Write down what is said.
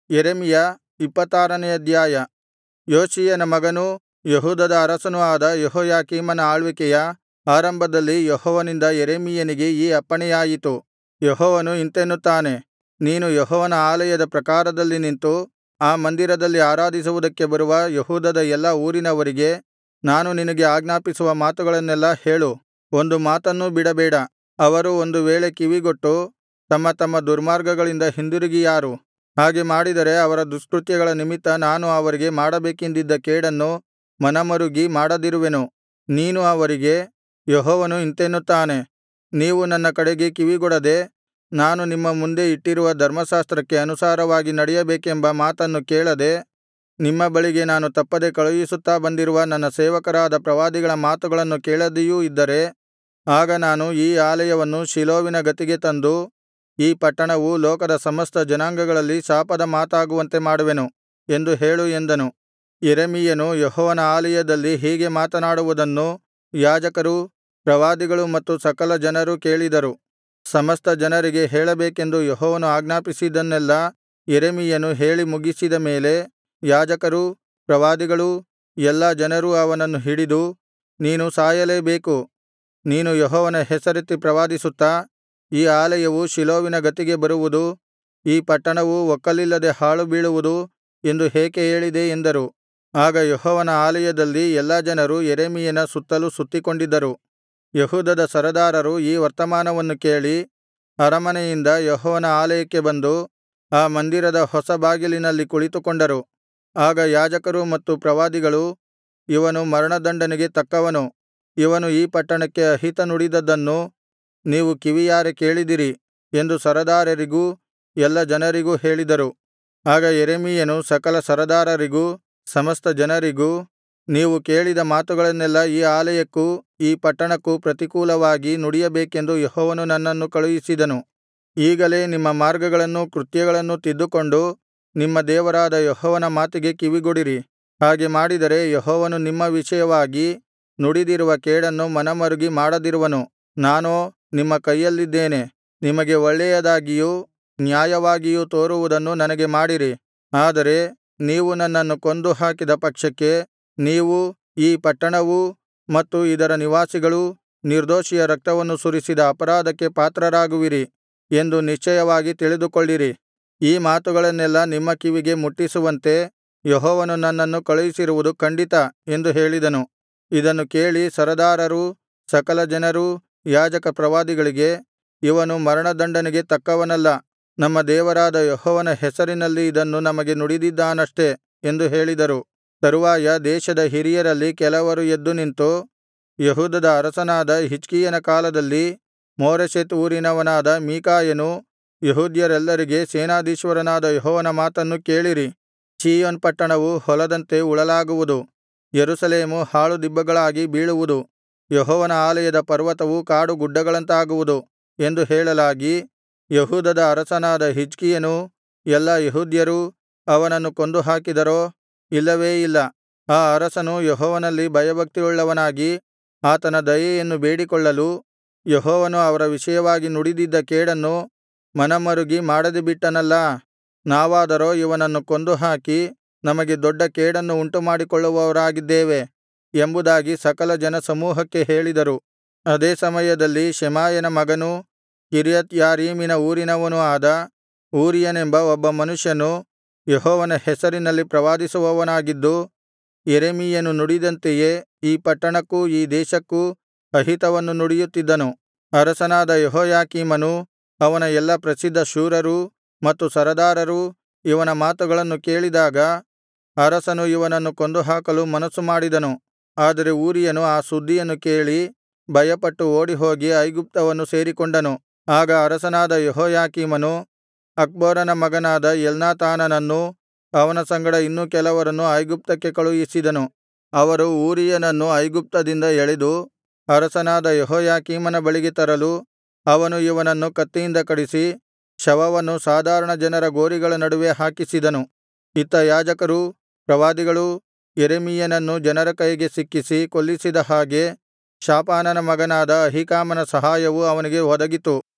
ಯೆರೆಮೀಯ ಇಪ್ಪತ್ತಾರನೆಯ ಅಧ್ಯಾಯ ಯೋಷೀಯನ ಮಗನೂ ಯೆಹೂದದ ಅರಸನೂ ಆದ ಯೆಹೋಯಾಕೀಮನ ಆಳ್ವಿಕೆಯ ಆರಂಭದಲ್ಲಿ ಯೆಹೋವನಿಂದ ಯೆರೆಮೀಯನಿಗೆ ಈ ಅಪ್ಪಣೆಯಾಯಿತು ಯೆಹೋವನು ಇಂತೆನ್ನುತ್ತಾನೆ ನೀನು ಯೆಹೋವನ ಆಲಯದ ಪ್ರಾಕಾರದಲ್ಲಿ ನಿಂತು ಆ ಮಂದಿರದಲ್ಲಿ ಆರಾಧಿಸುವುದಕ್ಕೆ ಬರುವ ಯೆಹೂದದ ಎಲ್ಲಾ ಊರಿನವರಿಗೆ ನಾನು ನಿನಗೆ ಆಜ್ಞಾಪಿಸುವ ಮಾತುಗಳನ್ನೆಲ್ಲಾ ಹೇಳು ಒಂದು ಮಾತನ್ನೂ ಬಿಡಬೇಡ ಅವರು ಒಂದು ವೇಳೆ ಕಿವಿಗೊಟ್ಟು ತಮ್ಮ ತಮ್ಮ ದುರ್ಮಾರ್ಗಗಳಿಂದ ಹಿಂದಿರುಗಿಯಾರು ಹಾಗೆ ಮಾಡಿದರೆ ಅವರ ದುಷ್ಕೃತ್ಯಗಳ ನಿಮಿತ್ತ ನಾನು ಅವರಿಗೆ ಮಾಡಬೇಕೆಂದಿದ್ದ ಕೇಡನ್ನು ಮನಮರುಗಿ ಮಾಡದಿರುವೆನು ನೀನು ಅವರಿಗೆ ಯೆಹೋವನು ಇಂತೆನ್ನುತ್ತಾನೆ ನೀವು ನನ್ನ ಕಡೆಗೆ ಕಿವಿಗೊಡದೆ ನಾನು ನಿಮ್ಮ ಮುಂದೆ ಇಟ್ಟಿರುವ ಧರ್ಮಶಾಸ್ತ್ರಕ್ಕೆ ಅನುಸಾರವಾಗಿ ನಡೆಯಬೇಕೆಂಬ ಮಾತನ್ನು ಕೇಳದೆ ನಿಮ್ಮ ಬಳಿಗೆ ನಾನು ತಪ್ಪದೆ ಕಳುಹಿಸುತ್ತಾ ಬಂದಿರುವ ನನ್ನ ಸೇವಕರಾದ ಪ್ರವಾದಿಗಳ ಮಾತುಗಳನ್ನು ಕೇಳದೆಯೂ ಇದ್ದರೆ ಆಗ ನಾನು ಈ ಆಲಯವನ್ನು ಶಿಲೋವಿನ ಗತಿಗೆ ತಂದು ಈ ಪಟ್ಟಣವು ಲೋಕದ ಸಮಸ್ತ ಜನಾಂಗಗಳಲ್ಲಿ ಶಾಪದ ಮಾತಾಗುವಂತೆ ಮಾಡುವೆನು ಎಂದು ಹೇಳು ಎಂದನು ಯೆರೆಮೀಯನು ಯೆಹೋವನ ಆಲಯದಲ್ಲಿ ಹೀಗೆ ಮಾತನಾಡುವುದನ್ನು ಯಾಜಕರೂ ಪ್ರವಾದಿಗಳು ಮತ್ತು ಸಕಲ ಜನರೂ ಕೇಳಿದರು ಸಮಸ್ತ ಜನರಿಗೆ ಹೇಳಬೇಕೆಂದು ಯೆಹೋವನು ಆಜ್ಞಾಪಿಸಿದ್ದನ್ನೆಲ್ಲಾ ಯೆರೆಮೀಯನು ಹೇಳಿ ಮುಗಿಸಿದ ಮೇಲೆ ಯಾಜಕರೂ ಪ್ರವಾದಿಗಳೂ ಎಲ್ಲಾ ಜನರೂ ಅವನನ್ನು ಹಿಡಿದು ನೀನು ಸಾಯಲೇಬೇಕು ನೀನು ಯೆಹೋವನ ಹೆಸರೆತ್ತಿ ಪ್ರವಾದಿಸುತ್ತಾ ಈ ಆಲಯವು ಶಿಲೋವಿನ ಗತಿಗೆ ಬರುವುದು ಈ ಪಟ್ಟಣವು ಒಕ್ಕಲಿಲ್ಲದೆ ಹಾಳುಬೀಳುವುದು ಎಂದು ಏಕೆ ಹೇಳಿದೆ ಎಂದರು ಆಗ ಯೆಹೋವನ ಆಲಯದಲ್ಲಿ ಎಲ್ಲಾ ಜನರು ಯೆರೆಮೀಯನ ಸುತ್ತಲು ಸುತ್ತಿಕೊಂಡಿದ್ದರು ಯೆಹೂದದ ಸರದಾರರು ಈ ವರ್ತಮಾನವನ್ನು ಕೇಳಿ ಅರಮನೆಯಿಂದ ಯೆಹೋವನ ಆಲಯಕ್ಕೆ ಬಂದು ಆ ಮಂದಿರದ ಹೊಸ ಬಾಗಿಲಿನಲ್ಲಿ ಕುಳಿತುಕೊಂಡರು ಆಗ ಯಾಜಕರೂ ಮತ್ತು ಪ್ರವಾದಿಗಳು ಇವನು ಮರಣದಂಡನೆಗೆ ತಕ್ಕವನು ಇವನು ಈ ಪಟ್ಟಣಕ್ಕೆ ಅಹಿತ ನುಡಿದದ್ದನ್ನು ನೀವು ಕಿವಿಯಾರೆ ಕೇಳಿದಿರಿ ಎಂದು ಸರದಾರರಿಗೂ ಎಲ್ಲಾ ಜನರಿಗೂ ಹೇಳಿದರು ಆಗ ಯೆರೆಮೀಯನು ಸಕಲ ಸರದಾರರಿಗೂ ಸಮಸ್ತ ಜನರಿಗೂ ನೀವು ಕೇಳಿದ ಮಾತುಗಳನ್ನೆಲ್ಲಾ ಈ ಆಲಯಕ್ಕೂ ಈ ಪಟ್ಟಣಕ್ಕೂ ಪ್ರತಿಕೂಲವಾಗಿ ನುಡಿಯಬೇಕೆಂದು ಯೆಹೋವನು ನನ್ನನ್ನು ಕಳುಹಿಸಿದನು ಈಗಲೇ ನಿಮ್ಮ ಮಾರ್ಗಗಳನ್ನೂ ಕೃತ್ಯಗಳನ್ನೂ ತಿದ್ದುಕೊಂಡು ನಿಮ್ಮ ದೇವರಾದ ಯೆಹೋವನ ಮಾತಿಗೆ ಕಿವಿಗೊಡಿರಿ ಹಾಗೆ ಮಾಡಿದರೆ ಯೆಹೋವನು ನಿಮ್ಮ ವಿಷಯವಾಗಿ ನುಡಿದಿರುವ ಕೇಡನ್ನು ಮನಮರುಗಿ ಮಾಡದಿರುವನು ನಾನೋ ನಿಮ್ಮ ಕೈಯಲ್ಲಿದ್ದೇನೆ ನಿಮಗೆ ಒಳ್ಳೆಯದಾಗಿಯೂ ನ್ಯಾಯವಾಗಿಯೂ ತೋರುವುದನ್ನು ನನಗೆ ಮಾಡಿರಿ ಆದರೆ ನೀವು ನನ್ನನ್ನು ಕೊಂದು ಹಾಕಿದ ಪಕ್ಷಕ್ಕೆ ನೀವೂ ಈ ಪಟ್ಟಣವೂ ಮತ್ತು ಇದರ ನಿವಾಸಿಗಳೂ ನಿರ್ದೋಷಿಯ ರಕ್ತವನ್ನು ಸುರಿಸಿದ ಅಪರಾಧಕ್ಕೆ ಪಾತ್ರರಾಗುವಿರಿ ಎಂದು ನಿಶ್ಚಯವಾಗಿ ತಿಳಿದುಕೊಳ್ಳಿರಿ ಈ ಮಾತುಗಳನ್ನೆಲ್ಲಾ ನಿಮ್ಮ ಕಿವಿಗೆ ಮುಟ್ಟಿಸುವಂತೆ ಯೆಹೋವನು ನನ್ನನ್ನು ಕಳುಹಿಸಿರುವುದು ಖಂಡಿತ ಎಂದು ಹೇಳಿದನು ಇದನ್ನು ಕೇಳಿ ಸರದಾರರೂ ಸಕಲ ಜನರೂ ಯಾಜಕ ಪ್ರವಾದಿಗಳಿಗೆ ಇವನು ಮರಣದಂಡನೆಗೆ ತಕ್ಕವನಲ್ಲ ನಮ್ಮ ದೇವರಾದ ಯೆಹೋವನ ಹೆಸರಿನಲ್ಲಿ ಇದನ್ನು ನಮಗೆ ನುಡಿದಿದ್ದಾನಷ್ಟೆ ಎಂದು ಹೇಳಿದರು ತರುವಾಯ ದೇಶದ ಹಿರಿಯರಲ್ಲಿ ಕೆಲವರು ಎದ್ದು ನಿಂತು ಯೆಹೂದದ ಅರಸನಾದ ಹಿಜ್ಕೀಯನ ಕಾಲದಲ್ಲಿ ಮೋರೆಷೆತ್ ಊರಿನವನಾದ ಮೀಕಾಯನು ಯೆಹೂದ್ಯರೆಲ್ಲರಿಗೆ ಸೇನಾಧೀಶ್ವರನಾದ ಯೆಹೋವನ ಮಾತನ್ನು ಕೇಳಿರಿ ಚೀಯೋನ್ ಪಟ್ಟಣವು ಹೊಲದಂತೆ ಉಳಲಾಗುವುದು ಯೆರೂಸಲೇಮು ಹಾಳುದಿಬ್ಬಗಳಾಗಿ ಬೀಳುವುದು ಯೆಹೋವನ ಆಲಯದ ಪರ್ವತವು ಕಾಡು ಗುಡ್ಡಗಳಂತಾಗುವುದು ಎಂದು ಹೇಳಲಾಗಿ ಯೆಹೂದದ ಅರಸನಾದ ಹಿಜ್ಕೀಯನೂ ಎಲ್ಲಾ ಯೆಹೂದ್ಯರೂ ಅವನನ್ನು ಕೊಂದು ಹಾಕಿದರೋ ಇಲ್ಲವೇ ಇಲ್ಲ ಆ ಅರಸನು ಯೆಹೋವನಲ್ಲಿ ಭಯಭಕ್ತಿಯುಳ್ಳವನಾಗಿ ಆತನ ದಯೆಯನ್ನು ಬೇಡಿಕೊಳ್ಳಲು ಯೆಹೋವನು ಅವರ ವಿಷಯವಾಗಿ ನುಡಿದಿದ್ದ ಕೇಡನ್ನು ಮನಮರುಗಿ ಮಾಡದೆ ಬಿಟ್ಟನಲ್ಲಾ ನಾವಾದರೋ ಇವನನ್ನು ಕೊಂದುಹಾಕಿ ನಮಗೆ ದೊಡ್ಡ ಕೇಡನ್ನು ಉಂಟುಮಾಡಿಕೊಳ್ಳುವವರಾಗಿದ್ದೇವೆ ಎಂಬುದಾಗಿ ಸಕಲ ಜನಸಮೂಹಕ್ಕೆ ಹೇಳಿದರು ಅದೇ ಸಮಯದಲ್ಲಿ ಶೆಮಾಯನ ಮಗನೂ ಕಿರ್ಯತ್ ಯಾರೀಮಿನ ಊರಿನವನೂ ಆದ ಊರೀಯನೆಂಬ ಒಬ್ಬ ಮನುಷ್ಯನು ಯೆಹೋವನ ಹೆಸರಿನಲ್ಲಿ ಪ್ರವಾದಿಸುವವನಾಗಿದ್ದು ಯೆರೆಮೀಯನು ನುಡಿದಂತೆಯೇ ಈ ಪಟ್ಟಣಕ್ಕೂ ಈ ದೇಶಕ್ಕೂ ಅಹಿತವನ್ನು ನುಡಿಯುತ್ತಿದ್ದನು ಅರಸನಾದ ಯೆಹೋಯಾಕೀಮನೂ ಅವನ ಎಲ್ಲಾ ಪ್ರಸಿದ್ಧ ಶೂರರೂ ಮತ್ತು ಸರದಾರರೂ ಇವನ ಮಾತುಗಳನ್ನು ಕೇಳಿದಾಗ ಅರಸನು ಇವನನ್ನು ಕೊಂದುಹಾಕಲು ಮನಸ್ಸು ಮಾಡಿದನು ಆದರೆ ಊರೀಯನು ಆ ಸುದ್ದಿಯನ್ನು ಕೇಳಿ ಭಯಪಟ್ಟು ಓಡಿಹೋಗಿ ಐಗುಪ್ತವನ್ನು ಸೇರಿಕೊಂಡನು ಆಗ ಅರಸನಾದ ಯೆಹೋಯಾಕೀಮನು ಅಕ್ಬೋರನ ಮಗನಾದ ಎಲ್ನಾಥಾನನನ್ನೂ ಅವನ ಸಂಗಡ ಇನ್ನೂ ಕೆಲವರನ್ನು ಐಗುಪ್ತಕ್ಕೆ ಕಳುಹಿಸಿದನು ಅವರು ಊರೀಯನನ್ನು ಐಗುಪ್ತದಿಂದ ಎಳೆದು ಅರಸನಾದ ಯೆಹೋಯಾಕೀಮನ ಬಳಿಗೆ ತರಲು ಅವನು ಇವನನ್ನು ಕತ್ತಿಯಿಂದ ಕಡಿಸಿ ಶವವನ್ನು ಸಾಧಾರಣ ಜನರ ಗೋರಿಗಳ ನಡುವೆ ಹಾಕಿಸಿದನು ಇತ್ತ ಯಾಜಕರೂ ಪ್ರವಾದಿಗಳೂ ಯೆರೆಮೀಯನನ್ನು ಜನರ ಕೈಗೆ ಸಿಕ್ಕಿಸಿ ಕೊಲ್ಲಿಸಿದ ಹಾಗೆ ಶಾಫಾನನ ಮಗನಾದ ಅಹೀಕಾಮನ ಸಹಾಯವು ಅವನಿಗೆ ಒದಗಿತು